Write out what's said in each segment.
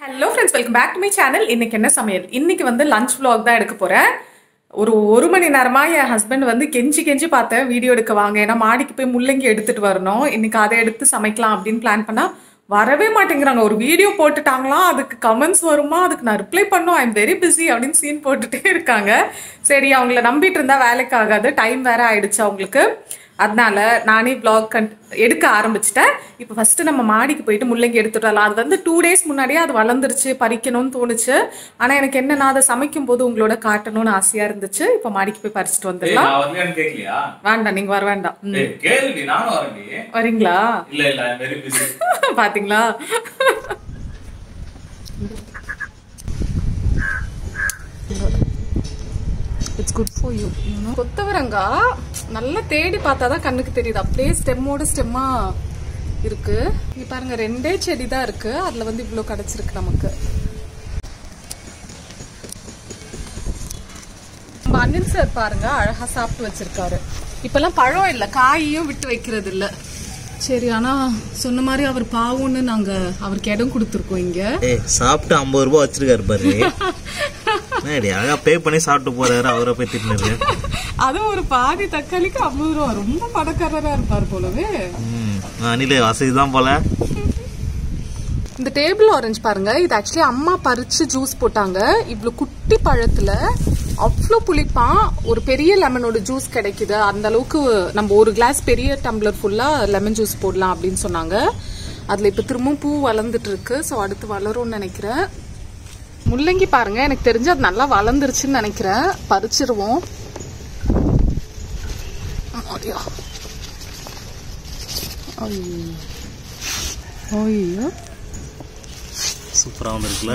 Hello friends welcome back to my channel இன்னைக்கு என்ன சமையல் இன்னைக்கு வந்து லஞ்ச் vlog தான் எடுக்க போறேன் ஒரு ஒரு மணி நேரமா என் ஹஸ்பண்ட் வந்து கெஞ்சி கெஞ்சி பார்த்தேன் வீடியோ எடுக்க வாங்க ஏன்னா மாடிக்கு போய் முள்ளங்கி எடுத்துட்டு வரணும் இன்னைக்கு அதை எடுத்து சமைக்கலாம் அப்படின்னு பிளான் பண்ணா வரவே மாட்டேங்கிறாங்க ஒரு வீடியோ போட்டுட்டாங்களாம் அதுக்கு கமெண்ட்ஸ் வருமா அதுக்கு நான் ரிப்ளை பண்ணும் ஐம் வெரி பிஸி அப்படின்னு சீன் போட்டுட்டே இருக்காங்க சரி அவங்கள நம்பிட்டு இருந்தா வேலைக்கு ஆகாது டைம் வேற ஆயிடுச்சு அவங்களுக்கு அதனால நானே vlog கன் எடுக்க ஆரம்பிச்சிட்டேன் இப்போ ஃபர்ஸ்ட் நம்ம மாடிக்கு போயிட்டு முள்ளங்கி எடுத்துட்டு வரலாம் அது வந்து டூ டேஸ் முன்னாடியே அது வளர்ந்துருச்சு பறிக்கணும்னு தோணுச்சு ஆனா எனக்கு என்னன்னா அதை சமைக்கும் போது உங்களோட காட்டணும்னு ஆசையா இருந்துச்சு இப்போ மாடிக்கு போய் பறிச்சுட்டு ஏய், வந்துடலாம் நான் வரலையான்னு கேக்கலையா? வேண்டாம் நீங்க வர வேண்டாம் ம். ஏய், கேளுடி, நானும் வரேன்டி. வரீங்களா இல்ல, இல்ல, I'm very busy. பாத்தீங்களா இட்ஸ் குட் ஃபார் யூ கொத்தவரங்காய் நல்லா தேடி பார்த்தா தான் கண்ணுக்கு தெரியுது அப்படியே ஸ்டெம்மோட ஸ்டெம்மா இருக்கு இங்க பாருங்க ரெண்டே செடி தான் இருக்கு அதுல வந்து இவ்ளோ கிடைச்சிருக்கு நமக்கு நம்ம அனில் சார் பாருங்க அழகா சாப்பிட்டு வச்சிருக்காரு இப்பெல்லாம் பழம் இல்ல காயையும் விட்டு வைக்கிறது இல்ல சரி ஆனா சொன்ன மாதிரி அவர் பாவம்னு நாங்க அவருக்கு இடம் கொடுத்துருக்கோம் இங்க ஏய் சாப்பிட்டு ஐம்பது ரூபாய் வச்சிருக்காரு பாரு என்னடி அழகா பே பண்ணி சாப்பிட்டு போறாரு அவரை போய் திட்டினது அதுவும் ஒரு பாதி தக்காளிக்கு ஐம்பது ரூபா ரொம்ப பணக்காரரா இருப்பார் போலவே ம் அனில வசதி தான் போல இந்த டேபிள் ஆரஞ்சு பாருங்க இது ஆக்சுவலி அம்மா பறிச்சு ஜூஸ் போட்டாங்க இவ்ளோ குட்டி பழத்துல அவ்வளோ புளிப்பா ஒரு பெரிய லெமனோட ஜூஸ் கிடைக்குது அந்த அளவுக்கு நம்ம ஒரு கிளாஸ் பெரிய டம்ளர் ஃபுல்லா லெமன் ஜூஸ் போடலாம் அப்படின்னு சொன்னாங்க அதுல இப்ப திரும்பவும் பூ வளர்ந்துட்டு இருக்கு ஸோ அடுத்து வளரும்னு நினைக்கிறேன் முள்ளங்கி பாருங்க எனக்கு தெரிஞ்சு அது நல்லா வளர்ந்துருச்சுன்னு நினைக்கிறேன் பறிச்சிருவோம் அப்படியா ஐயோ சூப்பரா வந்திருக்குல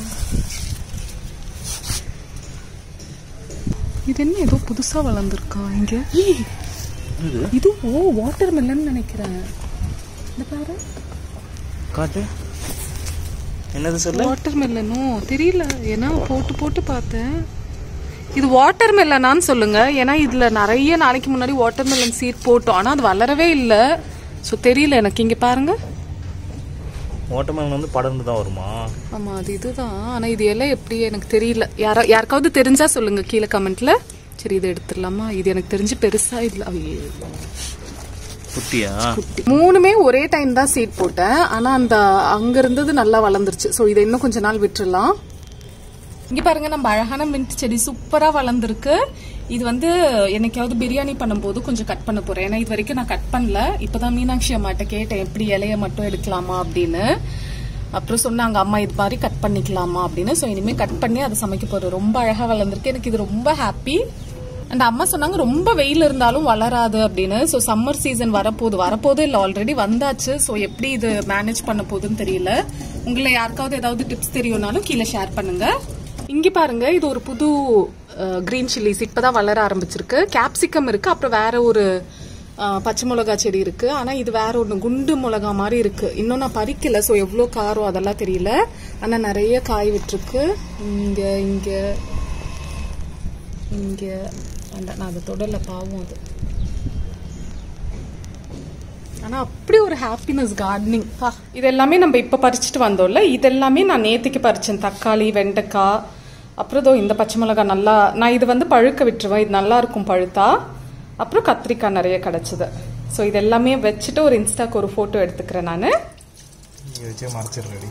இது என்ன ஏதோ புதுசா வளர்ந்துருக்கா இங்க ஏய், இது ஓ வாட்டர் மெலன் நினைக்கிறேன் இந்த பாரு காட்டு என்னது சொல்லு வாட்டர் மெலனும் தெரியல ஏன்னா போட்டு போட்டு பார்த்தேன் இது வாட்டர் மெலனான்னு சொல்லுங்க ஏன்னா இதுல நிறைய நாளைக்கு முன்னாடி வாட்டர் மெலன் சீட் போட்டோம் ஆனா அது வளரவே இல்ல ஸோ தெரியல எனக்கு இங்க பாருங்க ஓட்டமேன் வந்து படர்ந்து தான் வருமா ஆமா அது இதுதான் ஆனா இது எல்லாம் எப்படி எனக்கு தெரியல யாரா யாருக்காவது தெரிஞ்சா சொல்லுங்க கீழே கமெண்ட்ல சரி இதை எடுத்துடலாமா இது எனக்கு தெரிஞ்சு பெருசா இல்ல ஐயோ. குட்டியா மூணுமே ஒரே டைம் தான் சீட் போட்டேன் ஆனா அந்த அங்க இருந்தது நல்லா வளர்ந்துருச்சு சோ இதை இன்னும் கொஞ்ச நாள் விட்டுறலாம் இங்க பாருங்க நம்ம அழகான மின்ட் செடி சூப்பரா வளர்ந்துருக்கு இது வந்து என்னைக்காவது பிரியாணி பண்ணும்போது கொஞ்சம் கட் பண்ண போறேன் ஏன்னா இது வரைக்கும் நான் கட் பண்ணல இப்பதான் மீனாட்சி அம்மாட்ட கேட்டேன் எப்படி இலைய மட்டும் எடுக்கலாமா அப்படின்னு அப்புறம் சொன்னாங்க அம்மா இது மாதிரி கட் பண்ணிக்கலாமா அப்படின்னு சோ இனிமே கட் பண்ணி அதை சமைக்க போறேன் ரொம்ப அழகா வளர்ந்துருக்கு எனக்கு இது ரொம்ப ஹாப்பி அந்த அம்மா சொன்னாங்க ரொம்ப வெயில் இருந்தாலும் வளராது அப்படின்னு ஸோ சம்மர் சீசன் வரப்போகுது வரப்போகுது இல்லை ஆல்ரெடி வந்தாச்சு ஸோ எப்படி இது மேனேஜ் பண்ண போகுதுன்னு தெரியல உங்களை யாருக்காவது ஏதாவது டிப்ஸ் தெரியும்னாலும் கீழே ஷேர் பண்ணுங்க இங்க பாருங்க இது ஒரு புது கிரீன் சில்லிஸ் இப்பதான் வளர ஆரம்பிச்சிருக்கு கேப்சிகம் இருக்கு அப்புறம் வேற ஒரு அஹ், பச்சை மிளகா செடி இருக்கு ஆனா இது வேற ஒன்று குண்டு மிளகா மாதிரி இருக்கு இன்னும் நான் பறிக்கல ஸோ எவ்வளோ காரம் அதெல்லாம் தெரியல ஆனா நிறைய காய் விட்டுருக்கு இங்க இங்க இங்க வேண்டாம் நான் அதை தொடல பாவம் அது ஆனா அப்படி ஒரு ஹாப்பினஸ் கார்டனிங் இது எல்லாமே நம்ம இப்ப பறிச்சுட்டு வந்தோம்ல இது எல்லாமே நான் நேத்துக்கு பறிச்சேன் தக்காளி வெண்டைக்காய் அப்புறம் இதோ இந்த பச்சை மிளகாய் நல்லா நான் இது வந்து பழுக்க விட்டுருவேன் இது நல்லா இருக்கும் பழுத்தா அப்புறம் கத்திரிக்காய் நிறைய கிடைச்சது ஸோ இது எல்லாமே வச்சுட்டு ஒரு இன்ஸ்டாக்கு ஒரு போட்டோ எடுத்துக்கிறேன் நான் வச்சே மறைச்சிடுறடி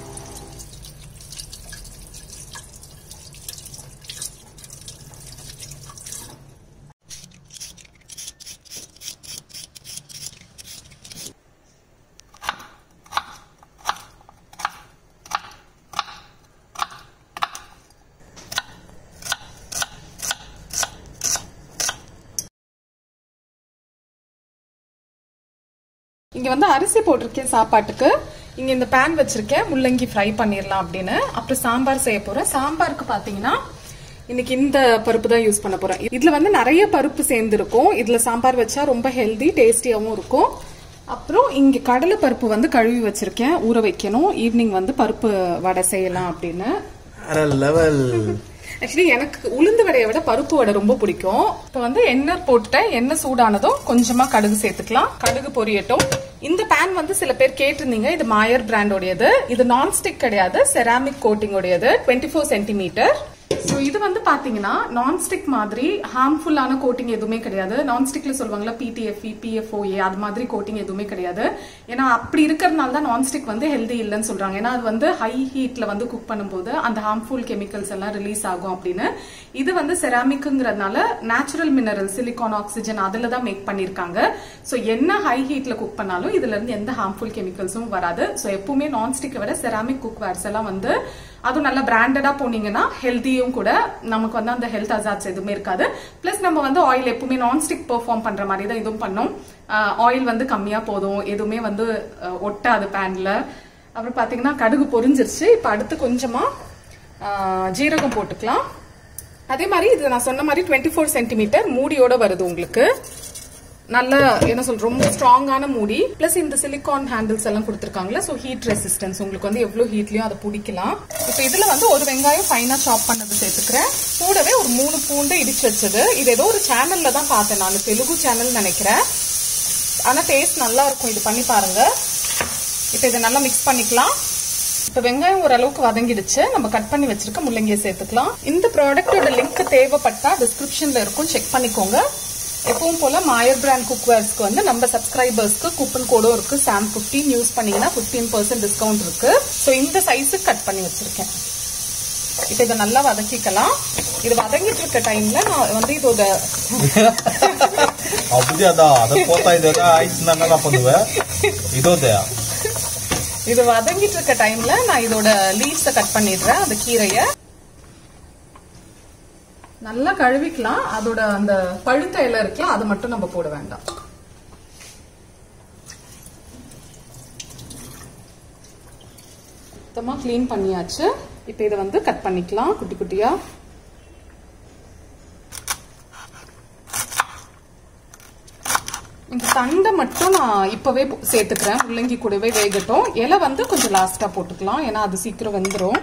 இங்க வந்து அரிசி போட்டிருக்கேன் சாப்பாட்டுக்கு இங்க இந்த பேன் வச்சிருக்கேன் முள்ளங்கி ஃப்ரை பண்ணிடலாம் அப்படின்னு அப்புறம் சாம்பார் செய்ய போறேன் சாம்பாருக்கு பாத்தீங்கன்னா இன்னைக்கு இந்த பருப்பு தான் யூஸ் பண்ண போறேன் இதுல வந்து நிறைய பருப்பு சேர்ந்துருக்கும் இதுல சாம்பார் வச்சா ரொம்ப ஹெல்தி டேஸ்டியாவும் இருக்கும் அப்புறம் இங்க கடலை பருப்பு வந்து கழுவி வச்சிருக்கேன் ஊற வைக்கணும் ஈவினிங் வந்து பருப்பு வடை செய்யலாம் அப்படின்னு வேற லெவல் ஆக்சுவலி எனக்கு உளுந்து வடையை விட பருப்பு வடை ரொம்ப பிடிக்கும் இப்போ வந்து எண்ணெய் போட்டுட்டேன் எண்ணெய் சூடானதும் கொஞ்சமா கடுகு சேர்த்துக்கலாம் கடுகு பொரியட்டும் இந்த பேன் வந்து சில பேர் கேட்டிருந்தீங்க இது மாயர் பிராண்டோடையது இது நான் ஸ்டிக் கிடையாது செராமிக் கோட்டிங் உடையது டுவெண்ட்டி ஃபோர் சென்டிமீட்டர் ஸோ இது வந்து பாத்தீங்கன்னா நான் ஸ்டிக் மாதிரி ஹார்ம்ஃபுல்லான கோட்டிங் எதுவுமே கிடையாது நான் ஸ்டிக்ல சொல்லுவாங்கல்ல பிடிஎஃப்இ பிஎஃப்ஓஏ அது மாதிரி கோட்டிங் எதுவுமே கிடையாது ஏன்னா அப்படி இருக்கிறதுனால தான் நான் ஸ்டிக் வந்து ஹெல்தி இல்லைன்னு சொல்றாங்க ஏன்னா அது வந்து ஹை ஹீட்ல வந்து குக் பண்ணும்போது அந்த ஹார்ம்ஃபுல் கெமிக்கல்ஸ் எல்லாம் ரிலீஸ் ஆகும் அப்படின்னு இது வந்து செராமிக்குங்கிறதுனால நேச்சுரல் மினரல் சிலிகான் ஆக்சிஜன் அதுல தான் மேக் பண்ணிருக்காங்க ஸோ என்ன ஹை ஹீட்ல குக் பண்ணாலும் இதுல இருந்து எந்த ஹார்ம்ஃபுல் கெமிக்கல்ஸும் வராது ஸோ எப்பவுமே நான் ஸ்டிக்கை விட செராமிக் குக் வேர்ஸ் எல்லாம் வந்து அதுவும் நல்லா பிராண்டடா போனீங்கன்னா ஹெல்த்தியும் கூட நமக்கு வந்து அந்த ஹெல்த் அசாட்ஸ் எதுவுமே இருக்காது பிளஸ் நம்ம வந்து ஆயில் எப்பவுமே நான் ஸ்டிக் பெர்ஃபார்ம் பண்ற மாதிரி தான் இதுவும் பண்ணோம் ஆயில் வந்து கம்மியா போதும் எதுவுமே வந்து அஹ், ஒட்டாது பேன்ல அப்புறம் பாத்தீங்கன்னா கடுகு பொரிஞ்சிருச்சு இப்ப அடுத்து கொஞ்சமா அஹ், ஜீரகம் போட்டுக்கலாம் அதே மாதிரி இது நான் சொன்ன மாதிரி டுவெண்ட்டி ஃபோர் சென்டிமீட்டர் மூடியோட வருது உங்களுக்கு நல்ல என்ன சொல் ரொம்ப ஸ்ட்ராங்கான மூடி பிளஸ் இந்த சிலிகான் ஹேண்டில்ஸ் எல்லாம் கொடுத்துருக்காங்களா ஸோ ஹீட் ரெசிஸ்டன்ஸ் உங்களுக்கு வந்து எவ்வளவு ஹீட்லயும் அதை பிடிக்கலாம் இப்போ இதுல வந்து ஒரு வெங்காயம் ஃபைனா சாப் பண்ணது சேர்த்துக்கிறேன் கூடவே ஒரு மூணு பூண்டு இடிச்சு வச்சது இது ஏதோ ஒரு சேனல்ல தான் பார்த்தேன் நான் தெலுங்கு சேனல் நினைக்கிறேன் ஆனா டேஸ்ட் நல்லா இருக்கும் இது பண்ணி பாருங்க இப்போ இதை நல்லா மிக்ஸ் பண்ணிக்கலாம் இப்போ வெங்காயம் ஓரளவுக்கு வதங்கிடுச்சு நம்ம கட் பண்ணி வச்சிருக்க முள்ளங்கியை சேர்த்துக்கலாம் இந்த ப்ராடக்ட்டோட லிங்க் தேவைப்பட்டா டிஸ்கிரிப்ஷன்ல இருக்கும் செக் பண்ணிக்கோங்க எப்பவும் போல மாயர் பிராண்ட் குக்வேர்ஸ்க்கு வந்து நம்ம சப்ஸ்கிரைபர்ஸ்க்கு கூப்பன் கோடும் இருக்கு சாம் பிப்டீன் யூஸ் பண்ணீங்கன்னா பிப்டீன் பர்சன்ட் டிஸ்கவுண்ட் இருக்கு ஸோ இந்த சைஸுக்கு கட் பண்ணி வச்சிருக்கேன் இப்போ இதை நல்லா வதக்கிக்கலாம் இது வதங்கிட்டு இருக்க டைம்ல நான் வந்து இதோட ಅಬುದಿ ಅದ ಅದಕ್ಕೆ ಹೋಗ್ತಾ ಇದ್ದಾಗ ಆಯ್ತು ನನ್ನ ಪಂದುವೆ ಇದೋದೆ இது வதங்கிட்டு இருக்க டைம்ல நான் இதோட லீவ்ஸ கட் பண்ணிடுறேன் அந்த கீரைய நல்லா கழுவிக்கலாம் அதோட அந்த பழுத்த இலை இருக்குல்ல அது மட்டும் நம்ம போட வேண்டாம் சுத்தமா க்ளீன் பண்ணியாச்சு இப்போ இதை வந்து கட் பண்ணிக்கலாம் குட்டி குட்டியா இந்த தண்டை மட்டும் நான் இப்பவே போ- சேர்த்துக்கிறேன் முள்ளங்கி கூடவே வேகட்டும் இலை வந்து கொஞ்சம் லாஸ்டா போட்டுக்கலாம் ஏன்னா அது சீக்கிரம் வெந்துரும்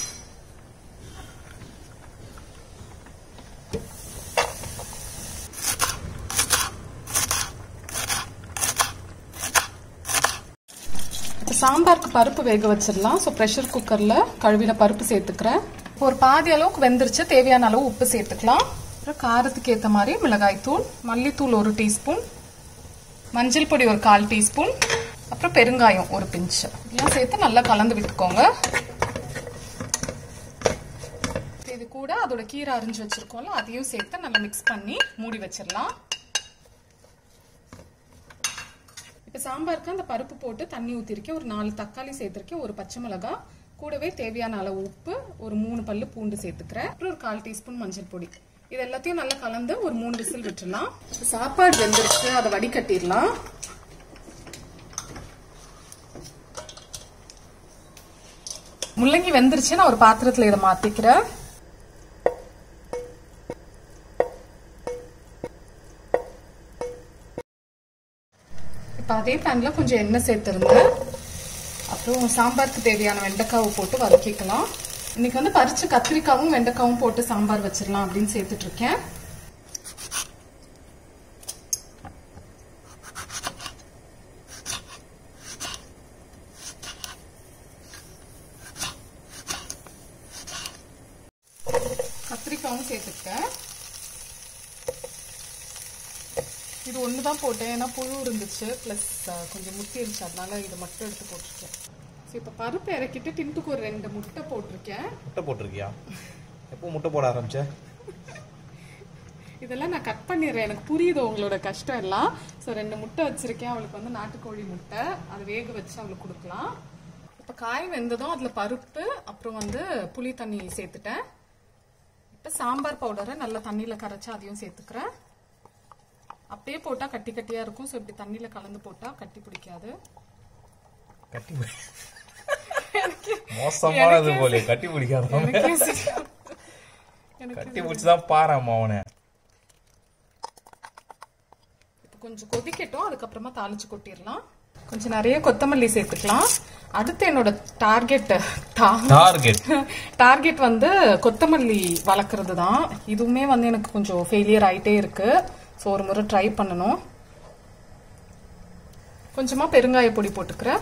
இப்போ சாம்பாருக்கு பருப்பு வேக வச்சிடலாம் ஸோ ப்ரெஷர் குக்கரில் கழுவின பருப்பு சேர்த்துக்கிறேன் இப்போ ஒரு பாதி அளவுக்கு வெந்துருச்சு தேவையான அளவு உப்பு சேர்த்துக்கலாம் அப்புறம் காரத்துக்கு ஏற்ற மாதிரி மிளகாய் தூள் மல்லித்தூள் ஒரு டீஸ்பூன் மஞ்சள் பொடி ஒரு கால் டீஸ்பூன் அப்புறம் பெருங்காயம் ஒரு பிஞ்ச் இதெல்லாம் சேர்த்து நல்லா கலந்து விட்டுக்கோங்க இது கூட அதோட கீரை அரிஞ்சு வச்சிருக்கோம்ல அதையும் சேர்த்து நல்லா மிக்ஸ் பண்ணி மூடி வச்சிடலாம் இப்போ சாம்பாருக்கு அந்த பருப்பு போட்டு தண்ணி ஊற்றிருக்கேன் ஒரு நாலு தக்காளி சேர்த்துருக்கேன் ஒரு பச்சை மிளகாய் கூடவே தேவையான அளவு உப்பு ஒரு மூணு பல்லு பூண்டு சேர்த்துக்கிறேன் அப்புறம் ஒரு கால் டீஸ்பூன் மஞ்சள் பொடி இது எல்லாத்தையும் நல்லா கலந்து ஒரு மூணு விசில் விட்டுடலாம் இப்ப சாப்பாடு வெந்துருச்சு அதை வடிகட்டிடலாம் முள்ளங்கி வெந்துருச்சு நான் ஒரு பாத்திரத்துல இதை மாத்திக்கிறேன் இப்ப அதே பேன்ல கொஞ்சம் எண்ணெய் சேர்த்திருந்தேன் அப்புறம் சாம்பாருக்கு தேவையான வெண்டைக்காவை போட்டு வதக்கிக்கலாம் இன்னைக்கு வந்து பறிச்ச கத்திரிக்காவும் வெண்டைக்காவும் போட்டு சாம்பார் வச்சிடலாம் அப்படின்னு சேர்த்துட்டு இருக்கேன் கத்திரிக்காவும் சேர்த்துக்கிட்டேன் இது ஒன்று தான் போட்டேன் ஏன்னா புழு இருந்துச்சு ப்ளஸ் கொஞ்சம் முத்தி இருந்துச்சு அதனால இதை மட்டும் எடுத்து போட்டிருக்கேன் ஸோ இப்போ பருப்பு இறக்கிட்டு டின்ட்டுக்கு ஒரு ரெண்டு முட்டை போட்டிருக்கேன் முட்டை போட்டிருக்கியா எப்போ முட்டை போட ஆரம்பிச்ச இதெல்லாம் நான் கட் பண்ணிடுறேன் எனக்கு புரியுது உங்களோட கஷ்டம் எல்லாம் ஸோ ரெண்டு முட்டை வச்சிருக்கேன் அவளுக்கு வந்து நாட்டுக்கோழி முட்டை அதை வேக வச்சு அவளுக்கு கொடுக்கலாம் இப்போ காய் வெந்ததும் அதில் பருப்பு அப்புறம் வந்து புளி தண்ணி சேர்த்துட்டேன் இப்போ சாம்பார் பவுடரை நல்லா தண்ணியில் கரைச்சி அதையும் சேர்த்துக்கிறேன் அப்படியே போட்டால் கட்டி கட்டியாக இருக்கும் ஸோ இப்படி தண்ணியில் கலந்து போட்டால் கட்டி பிடிக்காது கட்டி மோசமானது போல கட்டி பிடிக்காத எனக்கே சரி- எனக்கு கட்டி பிடிச்சுதான் பாரு அவனை இப்போ கொஞ்சம் கொதிக்கட்டும் அதுக்கப்புறமா தாளிச்சு கொட்டிடலாம் கொஞ்சம் நிறைய கொத்தமல்லி சேர்த்துக்கலாம் அடுத்து என்னோட டார்கெட் டார்கெட் டார்கெட் வந்து கொத்தமல்லி வளர்க்குறது தான் இதுவுமே வந்து எனக்கு கொஞ்சம் ஃபெயிலியர் ஆயிட்டே இருக்கு ஸோ ஒரு முறை ட்ரை பண்ணணும் கொஞ்சமாக பெருங்காய பொடி போட்டுக்கிறேன்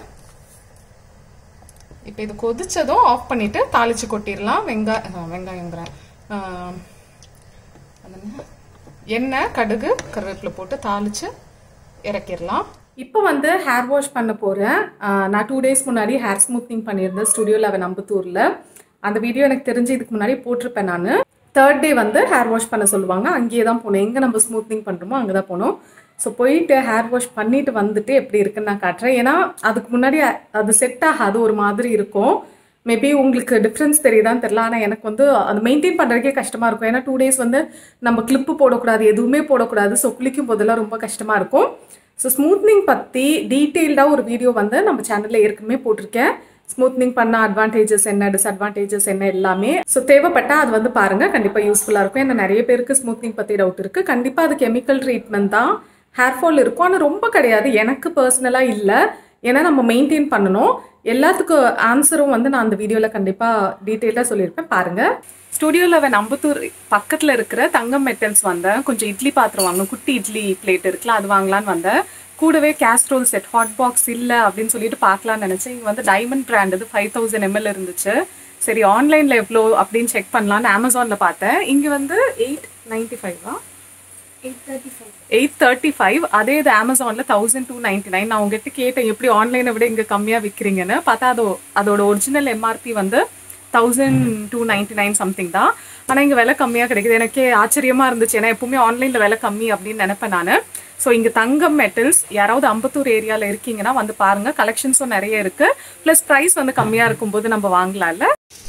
இப்போ இது கொதிச்சதும் ஆஃப் பண்ணிட்டு தாளிச்சு கொட்டிடலாம் வெங்காயம் வெங்காயங்கிறேன் ஆஹ், அது என்ன? எண்ணெய் கடுகு கருவேப்பிலை போட்டு தாளிச்சு இறக்கிடலாம் இப்போ வந்து ஹேர் வாஷ் பண்ண போகிறேன் நான் டூ டேஸ் முன்னாடி ஹேர் ஸ்மூத்திங் பண்ணியிருந்தேன் ஸ்டுடியோ லெவன் அம்பத்தூரில் அந்த வீடியோ எனக்கு தெரிஞ்சு இதுக்கு முன்னாடி போட்டிருப்பேன் நான் தேர்ட் டே வந்து ஹேர் வாஷ் பண்ண சொல்லுவாங்க அங்கேயே தான் போனோம் எங்கே நம்ம ஸ்மூத்திங் பண்ணுறோமோ அங்கே தான் போனோம் ஸோ போயிட்டு ஹேர் வாஷ் பண்ணிட்டு வந்துட்டு எப்படி இருக்குன்னு நான் காட்டுறேன் ஏன்னா அதுக்கு முன்னாடி அ- அது செட் ஆகாது ஒரு மாதிரி இருக்கும் மேபி உங்களுக்கு டிஃப்ரென்ஸ் தெரியுதான்னு தெரியல ஆனால் எனக்கு வந்து அது மெயின்டைன் பண்ணுறதுக்கே கஷ்டமாக இருக்கும் ஏன்னா டூ டேஸ் வந்து நம்ம கிளிப்பு போடக்கூடாது எதுவுமே போடக்கூடாது ஸோ குளிக்கும் போதெல்லாம் ரொம்ப கஷ்டமாக இருக்கும் ஸோ ஸ்மூத்னிங் பற்றி டீட்டெயில்டாக ஒரு வீடியோ வந்து நம்ம சேனலில் ஏற்கனவே போட்டிருக்கேன் ஸ்மூத்னிங் பண்ண அட்வான்டேஜஸ் என்ன டிஸ்அட்வான்டேஜஸ் என்ன எல்லாமே ஸோ தேவைப்பட்டா அது வந்து பாருங்க கண்டிப்பாக யூஸ்ஃபுல்லாக இருக்கும் ஏன்னா நிறைய பேருக்கு ஸ்மூத்னிங் பற்றி டவுட் இருக்குது கண்டிப்பாக அது கெமிக்கல் ட்ரீட்மெண்ட் தான் ஹேர் ஃபால் இருக்கும் ஆனால் ரொம்ப கிடையாது எனக்கு பர்சனலாக இல்லை ஏன்னா நம்ம மெயின்டைன் பண்ணணும் எல்லாத்துக்கும் ஆன்சரும் வந்து நான் அந்த வீடியோவில் கண்டிப்பாக டீட்டெயிலாக சொல்லியிருப்பேன் பாருங்கள் ஸ்டுடியோ லெவன் அம்பத்தூர் பக்கத்தில் இருக்கிற தங்கம் மெட்டல்ஸ் வந்தேன் கொஞ்சம் இட்லி பாத்திரம் வாங்கணும் குட்டி இட்லி பிளேட் இருக்குல்ல அது வாங்கலான்னு வந்தேன் கூடவே கேஸ்ட்ரோல் செட் ஹாட் பாக்ஸ் இல்லை அப்படின்னு சொல்லிட்டு பார்க்கலாம்னு நினச்சேன் இங்கே வந்து டைமண்ட் பிராண்ட் இது ஃபைவ் தௌசண்ட் எம்எல் இருந்துச்சு சரி ஆன்லைனில் எவ்வளோ அப்படின்னு செக் பண்ணலான்னு அமேசானில் பார்த்தேன் இங்கே வந்து எயிட் நைன்டி ஃபைவா எயிட் தேர்ட்டி ஃபைவ் அதே இது அமேசானில் தௌசண்ட் டூ நைன்டி நைன் நான் உங்ககிட்ட கேட்டேன் எப்படி ஆன்லைனை விட இங்கே கம்மியாக விற்கிறீங்கன்னு பார்த்தா அதோ அதோட ஒரிஜினல் எம்ஆர்பி வந்து thousand two ninety nine something தான் ஆனால் இங்கே விலை கம்மியாக கிடைக்குது எனக்கே ஆச்சரியமாக இருந்துச்சு ஏன்னா எப்பவுமே ஆன்லைனில் விலை கம்மி அப்படின்னு நினைப்பேன் நான் ஸோ இங்கே தங்கம் மெட்டல்ஸ் யாராவது அம்பத்தூர் ஏரியாவில் இருக்கீங்கன்னா வந்து பாருங்கள் கலெக்ஷன்ஸும் நிறைய இருக்குது ப்ளஸ் ப்ரைஸ் வந்து கம்மியாக இருக்கும்போது நம்ம வாங்கலாம்ல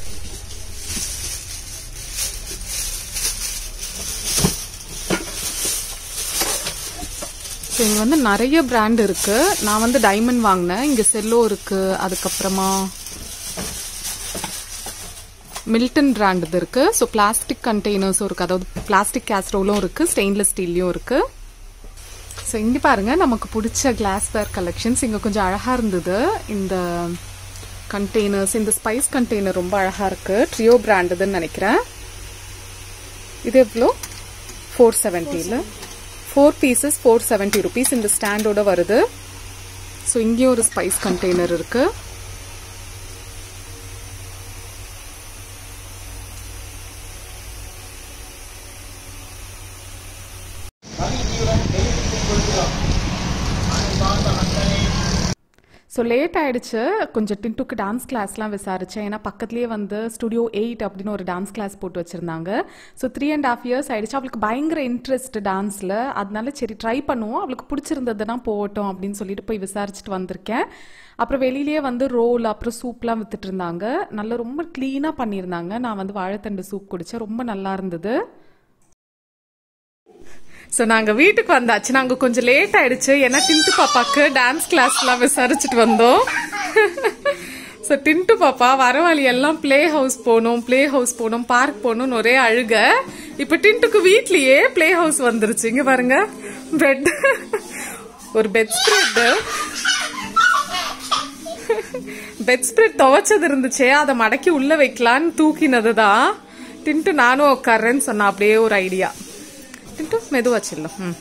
ஸோ இங்கே வந்து நிறைய பிராண்ட் இருக்கு நான் வந்து டைமண்ட் வாங்கினேன் இங்கே செல்லோ இருக்கு அதுக்கப்புறமா மில்டன் பிராண்ட் இது இருக்கு ஸோ பிளாஸ்டிக் கண்டெய்னர்ஸும் இருக்கு அதாவது பிளாஸ்டிக் கேஸ்ட்ரோலும் இருக்கு ஸ்டெயின்லெஸ் ஸ்டீல்லையும் இருக்கு ஸோ இங்கே பாருங்க நமக்கு பிடிச்ச கிளாஸ்வேர் கலெக்ஷன்ஸ் இங்கே கொஞ்சம் அழகாக இருந்தது இந்த கண்டெய்னர்ஸ் இந்த ஸ்பைஸ் கண்டெய்னர் ரொம்ப அழகாக இருக்கு ட்ரியோ பிராண்டுதுன்னு நினைக்கிறேன் இது எவ்வளோ ஃபோர் செவன்ட்டியில் four pieces four seventy rupees இந்த ஸ்டாண்டோட வருது ஸோ இங்கேயும் ஒரு ஸ்பைஸ் கண்டெய்னர் இருக்கு ஸோ லேட் ஆயிடுச்சு கொஞ்சம் டின்ட்டுக்கு டான்ஸ் கிளாஸ்லாம் விசாரித்தேன் ஏன்னா பக்கத்துலேயே வந்து ஸ்டுடியோ எயிட் அப்படின்னு ஒரு டான்ஸ் கிளாஸ் போட்டு வச்சுருந்தாங்க so three and half years ஆயிடுச்சு அவளுக்கு பயங்கர இன்ட்ரெஸ்ட் டான்ஸில் அதனால சரி ட்ரை பண்ணுவோம் அவளுக்கு பிடிச்சிருந்ததுன்னா போகட்டும் அப்படின்னு சொல்லிட்டு போய் விசாரிச்சுட்டு வந்திருக்கேன் அப்புறம் வெளியிலேயே வந்து ரோல் அப்புறம் சூப்லாம் வித்துட்டு இருந்தாங்க நல்லா ரொம்ப க்ளீனாக பண்ணியிருந்தாங்க நான் வந்து வாழைத்தண்டு சூப் குடித்தேன் ரொம்ப நல்லா இருந்தது ஸோ நாங்கள் வீட்டுக்கு வந்தாச்சு நாங்கள் கொஞ்சம் லேட் ஆயிடுச்சு ஏன்னா டின்ட்டு பாப்பாக்கு டான்ஸ் கிளாஸ்லாம் விசாரிச்சுட்டு வந்தோம் ஸோ டின்ட்டு பாப்பா வர வழி எல்லாம் ப்ளே ஹவுஸ் போகணும் ப்ளே ஹவுஸ் போகணும் பார்க் போகணும்னு ஒரே அழுக இப்போ டின்ட்டுக்கு வீட்லயே ப்ளே ஹவுஸ் வந்துருச்சு இங்க பாருங்க பெட் ஒரு பெட் ஸ்ப்ரெட் பெட் ஸ்ப்ரெட் துவைச்சது இருந்துச்சே அதை மடக்கி உள்ள வைக்கலான்னு தூக்கினது தான் டின்ட்டு நானும் உட்கார்றேன்னு சொன்னா அப்படியே ஒரு ஐடியா டின்ட்டு மெதுவா செல்லும் ம்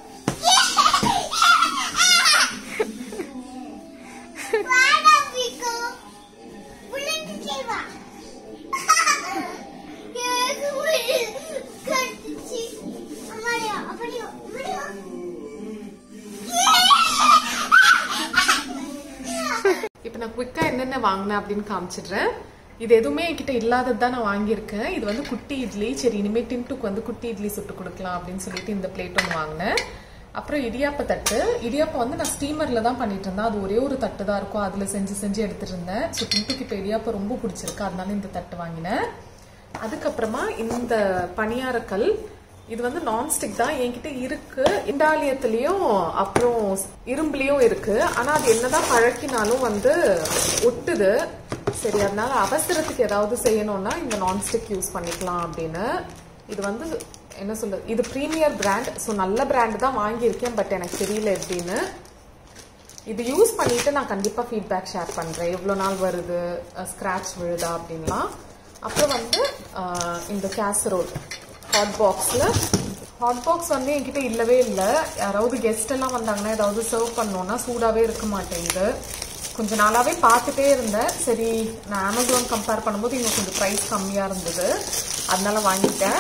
இப்போ நான் குவிக்காக என்னென்ன வாங்கினேன் அப்படின்னு காமிச்சிடுறேன் இது எதுவுமே என்கிட்ட இல்லாதது தான் நான் வாங்கியிருக்கேன் இது வந்து குட்டி இட்லி சரி இனிமேல் டின்ட்டுக்கு வந்து குட்டி இட்லி சுட்டு கொடுக்கலாம் அப்படின்னு சொல்லிட்டு இந்த பிளேட் ஒன்று வாங்கினேன் அப்புறம் இடியாப்ப தட்டு இடியாப்பம் வந்து நான் ஸ்டீமரில் தான் பண்ணிட்டு இருந்தேன் அது ஒரே ஒரு தட்டு தான் இருக்கும் அதில் செஞ்சு செஞ்சு எடுத்துட்டு இருந்தேன் ஸோ டின்ட்டுக்கு இப்போ இடியாப்பம் ரொம்ப பிடிச்சிருக்கு அதனால இந்த தட்டு வாங்கினேன் அதுக்கப்புறமா இந்த பணியாரக்கல் இது வந்து நான்ஸ்டிக் தான் என்கிட்ட இருக்கு இண்டாலியத்துலயும் அப்புறம் இரும்புலயும் இருக்கு ஆனா அது என்னதான் பழக்கினாலும் வந்து ஒட்டுது சரி அதனால அவசரத்துக்கு ஏதாவது செய்யணும்னா இந்த நான்ஸ்டிக் யூஸ் பண்ணிக்கலாம் அப்படின்னு இது வந்து என்ன சொல்றது இது ப்ரீமியர் பிராண்ட் ஸோ நல்ல பிராண்ட் தான் வாங்கியிருக்கேன் பட் எனக்கு தெரியல எப்படின்னு இது யூஸ் பண்ணிட்டு நான் கண்டிப்பா ஃபீட்பேக் ஷேர் பண்றேன் எவ்வளோ நாள் வருது ஸ்க்ராட்ச் விழுதா அப்படின்லாம் அப்புறம் வந்து அஹ், இந்த கேசரோல் ஹாட் பாக்ஸில் ஹாட் பாக்ஸ் வந்து என்கிட்ட இல்லவே இல்லை யாராவது கெஸ்ட் எல்லாம் வந்தாங்கன்னா ஏதாவது சர்வ் பண்ணோன்னா சூடாகவே இருக்க மாட்டேங்குது கொஞ்ச நாளாகவே பார்த்துட்டே இருந்தேன் சரி நான் அமேசான் கம்பேர் பண்ணும்போது இங்கே கொஞ்சம் ப்ரைஸ் கம்மியாக இருந்தது அதனால வாங்கிட்டேன்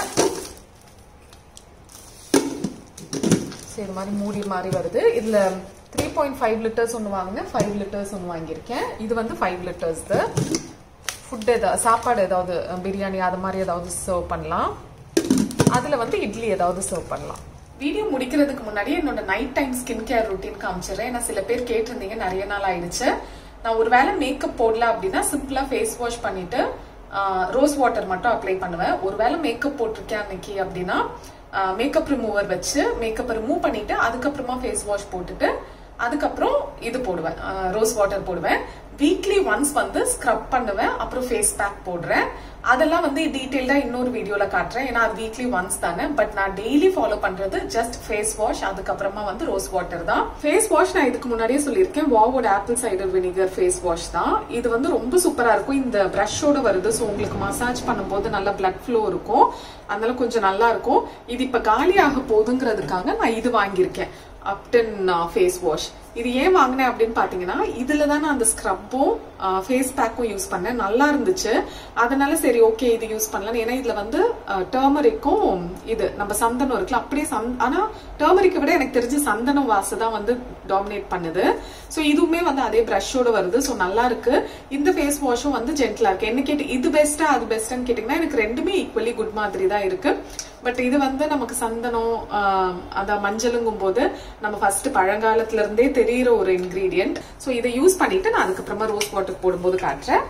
சரி இது மாதிரி மூடி மாதிரி வருது இதில் த்ரீ பாயிண்ட் ஃபைவ் லிட்டர்ஸ் ஒன்று வாங்கினேன் ஃபைவ் லிட்டர்ஸ் ஒன்று வாங்கியிருக்கேன் இது வந்து ஃபைவ் லிட்டர்ஸ்து ஃபுட் ஏதாவது சாப்பாடு ஏதாவது பிரியாணி அது மாதிரி ஏதாவது சர்வ் பண்ணலாம் அதில் வந்து இட்லி ஏதாவது சர்வ் பண்ணலாம் வீடியோ முடிக்கிறதுக்கு முன்னாடி என்னோட night time skin care routine காமிச்சிடுறேன் ஏன்னா சில பேர் கேட்டிருந்தீங்க நிறைய நாள் ஆயிடுச்சு நான் ஒரு வேளை மேக்கப் போடல அப்படின்னா சிம்பிளா ஃபேஸ் வாஷ் பண்ணிட்டு ரோஸ் வாட்டர் மட்டும் அப்ளை பண்ணுவேன் ஒருவேளை மேக்கப் போட்டிருக்கேன் அன்னைக்கு அப்படின்னா மேக்கப் ரிமூவர் வச்சு மேக்கப் ரிமூவ் பண்ணிட்டு அதுக்கப்புறமா ஃபேஸ் வாஷ் போட்டுட்டு அதுக்கப்புறம் இது போடுவேன் ரோஸ் வாட்டர் போடுவேன் வீக்லி ஒன்ஸ் வந்து ஸ்க்ரப் பண்ணுவேன் அப்புறம் ஃபேஸ் பேக் போடுறேன் அதெல்லாம் வந்து டீட்டெயில்டா இன்னொரு வீடியோல காட்டுறேன் ஏன்னா அது வீக்லி ஒன்ஸ் தானே பட் நான் டெய்லி ஃபாலோ பண்றது ஜஸ்ட் ஃபேஸ் வாஷ் அதுக்கப்புறமா வந்து ரோஸ் வாட்டர் தான் ஃபேஸ் வாஷ் நான் இதுக்கு முன்னாடியே சொல்லியிருக்கேன் வாவோட apple cider vinegar face wash தான் இது வந்து ரொம்ப சூப்பரா இருக்கும் இந்த பிரஷோட வருது ஸோ உங்களுக்கு மசாஜ் பண்ணும்போது நல்ல பிளட் ஃப்ளோ இருக்கும் அதனால கொஞ்சம் நல்லா இருக்கும் இது இப்ப காலியாக போகுதுங்கிறதுக்காக நான் இது வாங்கியிருக்கேன் அப்டன் ஃபேஸ் வாஷ் இது ஏன் வாங்கினேன் அப்படின்னு பாத்தீங்கன்னா இதுல தான் நான் அந்த ஸ்க்ரப்பும் ஃபேஸ் பேக்கும் யூஸ் பண்ணேன் நல்லா இருந்துச்சு அதனால சரி ஓகே இது யூஸ் பண்ணலாம் ஏன்னா இதுல வந்து டர்மரிக்கும் இது நம்ம சந்தனம் இருக்குல்ல அப்படியே சந் ஆனா டர்மரிக்கை விட எனக்கு தெரிஞ்சு சந்தனம் வாசம் தான் வந்து டாமினேட் பண்ணுது ஸோ இதுவுமே வந்து அதே ப்ரஷோட வருது ஸோ நல்லா இருக்கு இந்த ஃபேஸ் வாஷும் வந்து ஜென்டலா இருக்கு என்ன கேட்டு இது பெஸ்டா அது பெஸ்ட்னு கேட்டீங்கன்னா எனக்கு ரெண்டுமே ஈக்குவலி குட் மாதிரி தான் இருக்கு பட் இது வந்து நமக்கு சந்தனம் ஆஹ், அந்த மஞ்சளுங்கும் போது நம்ம ஃபர்ஸ்ட் பழங்காலத்துல இருந்தே தெரியிற ஒரு இன்கிரீடியன்ட் ஸோ இதை யூஸ் பண்ணிட்டு நான் அதுக்கப்புறமா ரோஸ் வாட்டர் போடும்போது காட்டுறேன்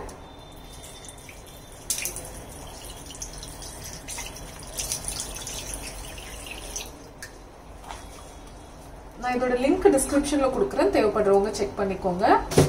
நான் இதோட லிங்க் டிஸ்கிரிப்ஷன்ல கொடுக்குறேன் தேவைப்படுறவங்க செக் பண்ணிக்கோங்க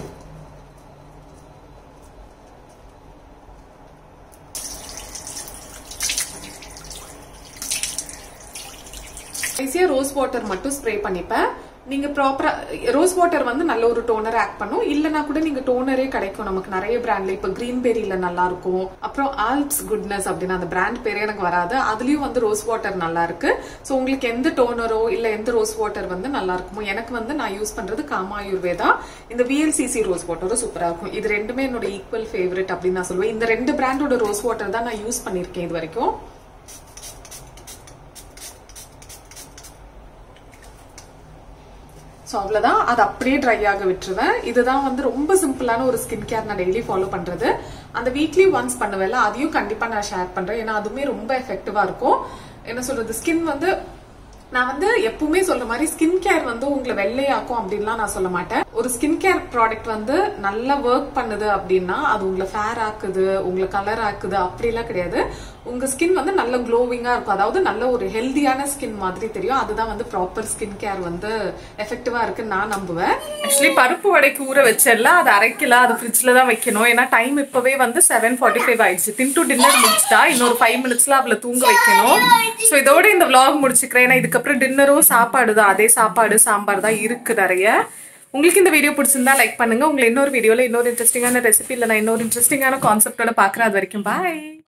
ஈஸியா ரோஸ் வாட்டர் மட்டும் ஸ்ப்ரே பண்ணிப்பேன் நீங்க ப்ராப்பரா ரோஸ் வாட்டர் வந்து நல்ல ஒரு டோனர் ஆக்ட் பண்ணும் இல்லனா கூட நீங்க டோனரே கிடைக்கும் நமக்கு நிறைய பிராண்ட்ல இப்ப கிரீன் பெரியில நல்லா இருக்கும் அப்புறம் ஆல்ப்ஸ் குட்னஸ் அப்படின்னு அந்த பிராண்ட் பேரே எனக்கு வராது அதுலயும் வந்து ரோஸ் வாட்டர் நல்லா இருக்கு சோ உங்களுக்கு எந்த டோனரோ இல்ல எந்த ரோஸ் வாட்டர் வந்து நல்லா இருக்குமோ எனக்கு வந்து நான் யூஸ் பண்றது காமா ஆயுர்வேதா இந்த விஎல்சிசி ரோஸ் வாட்டரும் சூப்பரா இருக்கும் இது ரெண்டுமே என்னோட ஈக்குவல் ஃபேவரட் அப்படின்னு நான் சொல்லுவேன் இந்த ரெண்டு பிராண்டோட ரோஸ் வாட்டர் தான் நான் யூஸ் பண்ணிருக்கேன் இது வரைக்கும் ஸோ அவ்வளோதான் அது அப்படியே ட்ரை ஆக விட்டுருவேன் இதுதான் வந்து ரொம்ப சிம்பிளான ஒரு ஸ்கின் கேர் நான் டெய்லி ஃபாலோ பண்றது அந்த வீக்லி ஒன்ஸ் பண்ணுவேன்ல அதையும் கண்டிப்பா நான் ஷேர் பண்றேன் ஏன்னா அதுவுமே ரொம்ப எஃபெக்டிவா இருக்கும் என்ன சொல்றது ஸ்கின் வந்து நான் வந்து எப்பவுமே சொல்ற மாதிரி ஸ்கின் கேர் வந்து உங்களை வெள்ளையாக்கும் அப்படின்லாம் நான் சொல்ல மாட்டேன் ஒரு ஸ்கின் கேர் ப்ராடக்ட் வந்து நல்லா ஒர்க் பண்ணுது அப்படின்னா அது உங்களை ஃபேர் ஆக்குது உங்களை கலர் ஆக்குது அப்படிலாம் கிடையாது உங்க ஸ்கின் வந்து நல்ல க்ளோவிங்கா இருக்கும் அதாவது நல்ல ஒரு ஹெல்தியான ஸ்கின் மாதிரி தெரியும் அதுதான் வந்து ப்ராப்பர் ஸ்கின் கேர் வந்து எஃபெக்டிவா இருக்குன்னு நான் நம்புவேன் ஆக்சுவலி பருப்பு வடைக்கு ஊற வச்சல அது அரைக்கல அது ஃப்ரிட்ஜ்ல தான் வைக்கணும் ஏன்னா டைம் இப்பவே வந்து செவன் ஃபார்ட்டி ஃபைவ் ஆயிடுச்சு தின் டு டின்னர் முடிச்சிட்டா இன்னொரு ஃபைவ் மினிட்ஸ்ல அவளை தூங்க வைக்கணும் ஸோ இதோட இந்த vlog முடிச்சுக்கிறேன் ஏன்னா இதுக்கப்புறம் டின்னரும் சாப்பாடு தான் அதே சாப்பாடு சாம்பார் தான் இருக்கு நிறைய உங்களுக்கு இந்த வீடியோ பிடிச்சிருந்தா லைக் பண்ணுங்க உங்களை இன்னொரு வீடியோல இன்னொரு இன்ட்ரெஸ்டிங்கான ரெசிபி இல்லை நான் இன்னொரு இன்ட்ரெஸ்டிங்கான கான்செப்டோட பார்க்குறேன் அது வரைக்கும் பாய்